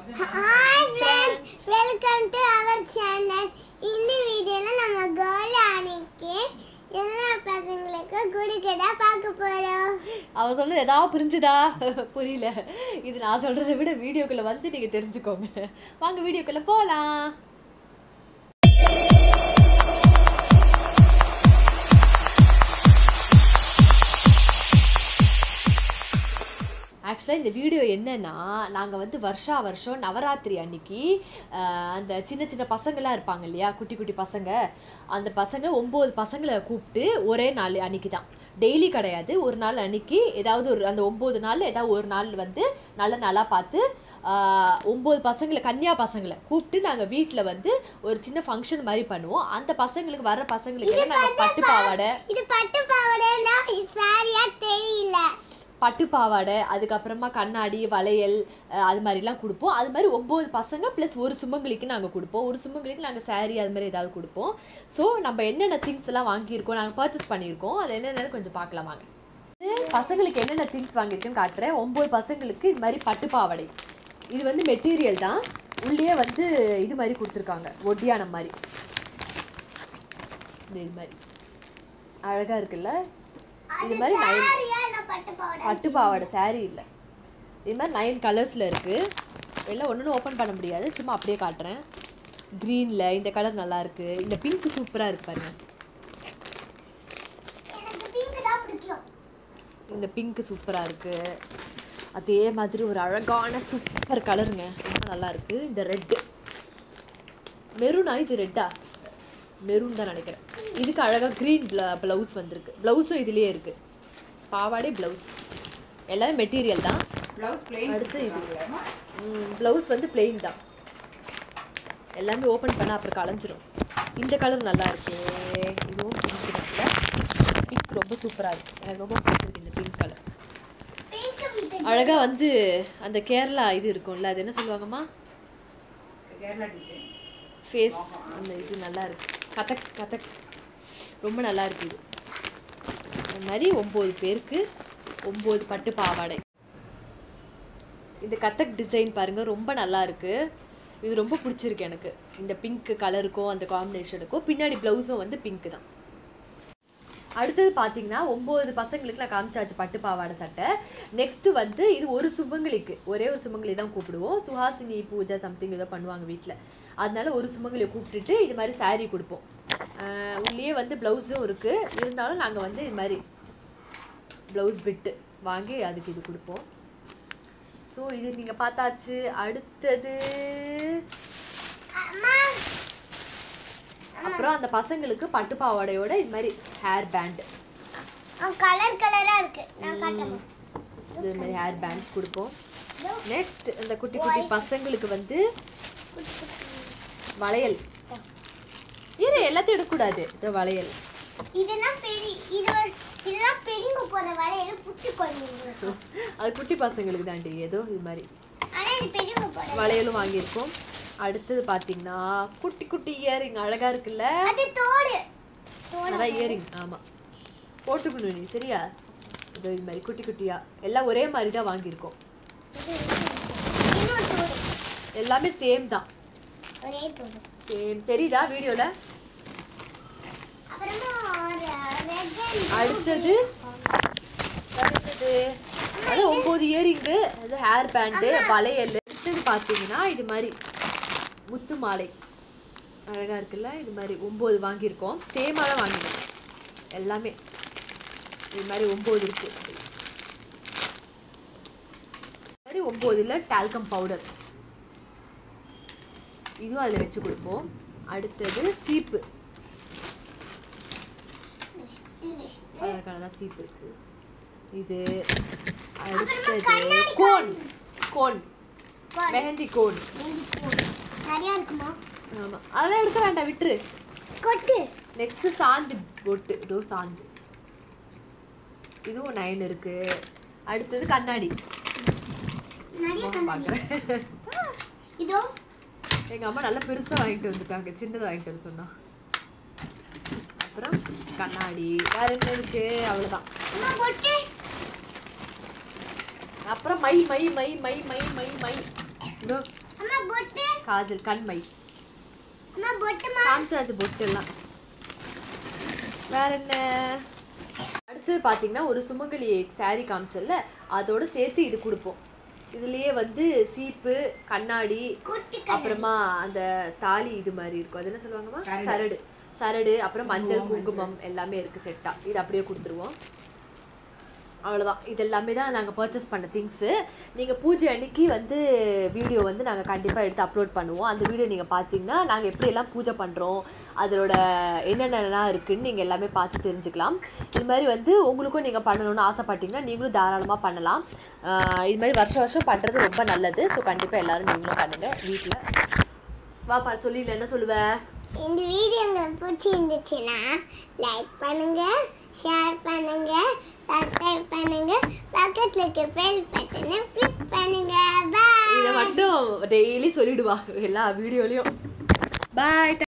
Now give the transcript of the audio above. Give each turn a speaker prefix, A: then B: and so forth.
A: Hi friends welcome to our channel இந்த வீடியோவில் நம்ம கேர்ள் அன்னைக்கு என்ன பசங்களுக்கு குடிக்கதா பார்க்க போகிறோம்
B: அவ சொன்னது ஏதாவது புரிஞ்சுதா புரியல இது நான் சொல்றதை விட வீடியோக்குள்ள வந்து நீங்க தெரிஞ்சுக்கோங்க வாங்க வீடியோக்குள்ள போலாம் ஆக்சுவலாக இந்த வீடியோ என்னன்னா நாங்கள் வந்து வருஷா வருஷம் நவராத்திரி அன்னைக்கு ஆஹ், அந்த சின்ன சின்ன பசங்களாம் இருப்பாங்க இல்லையா குட்டி குட்டி பசங்க அந்த பசங்க ஒம்பது பசங்களை கூப்பிட்டு ஒரே நாள் அன்னைக்கு தான் டெய்லி கிடையாது ஒரு நாள் அன்னைக்கு ஏதாவது ஒரு அந்த ஒம்பது நாள் ஏதாவது ஒரு நாள் வந்து நல்ல நாளாக பார்த்து ஆஹ், ஒம்பது பசங்களை கன்னியா பசங்களை கூப்பிட்டு நாங்கள் வீட்டில் வந்து ஒரு சின்ன ஃபங்க்ஷன் மாதிரி பண்ணுவோம் அந்த பசங்களுக்கு வர பசங்களுக்கு நாங்கள் பட்டு பாவாடை
A: இது பட்டு பாவாடைனா இது சாரியா தெரியல
B: பட்டு பாவாடை அதுக்கப்புறமா கண்ணாடி வளையல் அஹ், அது மாதிரிலாம் கொடுப்போம் அது மாதிரி ஒம்பது பசங்க ப்ளஸ் ஒரு சுமங்கலிக்கு நாங்கள் கொடுப்போம் ஒரு சுமங்கலிக்கு நாங்கள் saree அது மாதிரி ஏதாவது கொடுப்போம் ஸோ நம்ம என்னென்ன திங்ஸ் எல்லாம் வாங்கியிருக்கோம் நாங்கள் பர்ச்சேஸ் பண்ணியிருக்கோம் அது என்னென்னு கொஞ்சம் பார்க்கலாம் வாங்க இது பசங்களுக்கு என்னென்ன திங்ஸ் வாங்கியிருக்கேன்னு காட்டுறேன் ஒம்பது பசங்களுக்கு இது மாதிரி பட்டு பாவாடை இது வந்து மெட்டீரியல் தான் உள்ளே வந்து இது மாதிரி கொடுத்துருக்காங்க ஒட்டியானம் மாதிரி இந்த இது மாதிரி அழகாக இருக்குல்ல இது மாதிரி நைன்
A: சாரியா இந்த பட்டு பாவாடை
B: பட்டு பாவாடை saree இல்லை இது மாதிரி நைன் கலர்ஸில் இருக்குது எல்லாம் ஒன்று ஓப்பன் பண்ண முடியாது சும்மா அப்படியே காட்டுறேன் க்ரீனில் இந்த கலர் நல்லா இருக்கு இந்த பிங்க் சூப்பராக இருக்கு பாருங்க
A: எனக்கு பிங்க் தான் பிடிக்கும்
B: இந்த பிங்க் சூப்பராக இருக்கு அதே மாதிரி ஒரு அழகான சூப்பர் கலருங்க ரொம்ப நல்லா இருக்கு இந்த ரெட்டு மெரூனா இது ரெட்டா மெரூன் தான் நினைக்கிறேன் இதுக்கு அழகாக க்ரீன் ப்ளவுஸ் வந்திருக்கு ப்ளவுஸும் இதுலேயே இருக்கு பாவாடை ப்ளவுஸ் எல்லாமே மெட்டீரியல் தான்
C: ப்ளவுஸ் பிளெயின்
B: அடுத்து இது ப்ளவுஸ் வந்து பிளெயின் தான் எல்லாமே ஓப்பன் பண்ணால் அப்புறம் கலைஞ்சிரும் இந்த கலர் நல்லா இருக்கு இதுவும் பிங்க் இருக்குல்ல பிங்க் ரொம்ப சூப்பராக இருக்கு எனக்கு ரொம்ப பிடிச்சிருக்கு இந்த பிங்க் கலர்
A: பிங்க் வித்
B: அழகாக வந்து அந்த கேரளா இது இருக்கும்ல அது என்ன சொல்லுவாங்கம்மா
C: கேரளா டிசைன்
B: ஃபேஸ் அந்த இது நல்லா இருக்கு கதக் கதக் ரொம்ப நல்லா இருக்கு இது அது மாதிரி ஒம்பது பேருக்கு ஒம்பது பட்டு பாவாடை இந்த கதக் டிசைன் பாருங்க ரொம்ப நல்லா இருக்கு இது ரொம்ப பிடிச்சிருக்கு எனக்கு இந்த பிங்க் கலருக்கும் அந்த காம்பினேஷனுக்கும் பின்னாடி ப்ளவுஸும் வந்து பிங்க் தான் அடுத்தது பார்த்தீங்கன்னா ஒம்பது பசங்களுக்கு நான் காமிச்சாச்சு பட்டு பாவாடை சட்டை நெக்ஸ்ட்டு வந்து இது ஒரு சுமங்கலிக்கு ஒரே ஒரு சுமங்கலி தான் கூப்பிடுவோம் சுஹாசினி பூஜை சம்திங் ஏதோ பண்ணுவாங்க வீட்டில் அதனால ஒரு சுமங்கலியை கூப்பிட்டுட்டு இது மாதிரி saree கொடுப்போம் ஆஹ் உள்ளேயே வந்து ப்ளவுஸும் இருக்குது இருந்தாலும் நாங்கள் வந்து இது மாதிரி ப்ளவுஸ் பிட்டு வாங்கி அதுக்கு இது கொடுப்போம் ஸோ இது நீங்கள் பார்த்தாச்சு அடுத்தது
A: அம்மா
B: அப்புறம் அந்த பசங்களுக்கு பட்டு பாவாடையோட இது மாதிரி ஹேர் பேண்ட்
A: கலர் கலரா இருக்கு நான் காட்டுறேன்
B: இது மாதிரி ஹேர் பேண்ட்ஸ் கொடுப்போம் நெக்ஸ்ட் இந்த குட்டி குட்டி பசங்களுக்கு வந்து வளையல் இரு எல்லாத்தையும் எடுக்கக்கூடாது இந்த வளையல்
A: இதெல்லாம் பெரிய இது வந்து- இதெல்லாம் பெரியவங்க போற வரையில புட்டு கொண்டு
B: அது குட்டி பசங்களுக்கு தாண்டி ஏதோ இது மாதிரி
A: ஆனா இது பெரியவங்க போற
B: வளையலும் வாங்கியிருக்கோம் அடுத்தது பார்த்தீங்கன்னா குட்டி குட்டி இயரிங் அழகா இருக்குல்ல
A: அது தோடு தோடு
B: அதான் இயரிங் ஆமாம் போட்டுக்கணும் நீ சரியா இது இது மாதிரி குட்டி குட்டியா எல்லாம் ஒரே மாதிரி தான் வாங்கியிருக்கோம்
A: இன்னொரு தோடு
B: எல்லாமே சேம் தான்
A: ஒரே தோடு
B: சேம் தெரியுதா வீடியோவில்
A: அப்புறமா ரெட்
B: அடுத்தது அடுத்தது அது ஒம்பது இயரிங்கு அது ஹேர் பேண்டு வளையல் அடுத்தது பார்த்தீங்கன்னா இது மாதிரி முத்து மாலை அழகாக இருக்குல்ல இது மாதிரி ஒம்பது வாங்கியிருக்கோம் சேமாக தான் வாங்கினோம் எல்லாமே இது மாதிரி ஒம்பது இருக்கு இது மாதிரி ஒம்போதில் டால்கம் பவுடர் இதுவும் அதில் வச்சு கொடுப்போம் அடுத்தது சீப்பு கலர் கலராக சீப் இருக்கு இது அடுத்தது கோன் கோன் மெஹந்தி கோன்
A: நிறைய இருக்குமா
B: ஆமாம் அதெல்லாம் எடுக்க வேண்டாம் விட்டுரு
A: கொட்டு
B: நெக்ஸ்ட் சாந்து பொட்டு இதோ சாந்து இதுவும் நைன் இருக்கு அடுத்தது கண்ணாடி
A: நிறைய
B: பார்க்குறேன்
A: இதோ
B: எங்கள் அம்மா நல்லா பெருசாக வாங்கிட்டு வந்துட்டாங்க சின்னதாக வாங்கிட்டு வர சொன்னா அப்புறம் கண்ணாடி வேற என்ன இருக்கு அவ்வளோதான்
A: அம்மா கொட்டு
B: அப்புறம் மை மை மை மை மை மை மை இதோ காஜல் கண்மை
A: அம்மா பொட்டுமா
B: காமிச்சாச்சு பொட்டு எல்லாம் வேற என்ன அடுத்து பார்த்தீங்கன்னா ஒரு சுமங்கலி saree காமிச்சல்ல அதோட சேர்த்து இது கொடுப்போம் இதுலயே வந்து சீப்பு கண்ணாடி
A: குட்டி
B: அப்புறமா அந்த தாலி இது மாதிரி இருக்கும் அது என்ன சொல்லுவாங்கம்மா
C: சரடு.
B: சரடு சரடு அப்புறம் மஞ்சள் குங்குமம் எல்லாமே இருக்கு செட்டா இது அப்படியே கொடுத்துருவோம் அவ்வளோதான் இது எல்லாமே தான் நாங்கள் பர்ச்சேஸ் பண்ண திங்ஸு நீங்கள் பூஜை அன்னைக்கு வந்து வீடியோ வந்து நாங்கள் கண்டிப்பாக எடுத்து அப்லோட் பண்ணுவோம் அந்த வீடியோ நீங்கள் பார்த்தீங்கன்னா நாங்கள் எப்படியெல்லாம் பூஜை பண்ணுறோம் அதோட என்னென்னலாம் இருக்குன்னு நீங்கள் எல்லாமே பார்த்து தெரிஞ்சுக்கலாம் இது மாதிரி வந்து உங்களுக்கும் நீங்கள் பண்ணணும்னு ஆசைப்பட்டீங்கன்னா நீங்களும் தாராளமாக பண்ணலாம் ஆஹ் இது மாதிரி வருஷம் வருஷம் பண்ணுறது ரொம்ப நல்லது ஸோ கண்டிப்பாக எல்லாரும் நீங்களும் பண்ணுங்கள் வீட்டில் வாப்பா சொல்லிடல என்ன சொல்லுவேன்
A: இந்த வீடியோ உங்களுக்கு பிடிச்சிருந்துச்சுன்னா லைக் பண்ணுங்க ஷேர் பண்ணுங்க சப்ஸ்கிரைப் பண்ணுங்க பக்கத்துல இருக்க பெல் பட்டனை கிளிக் பண்ணுங்க பாய்
B: இதை மட்டும் டெய்லி சொல்லிடுவா எல்லா வீடியோலையும் பாய்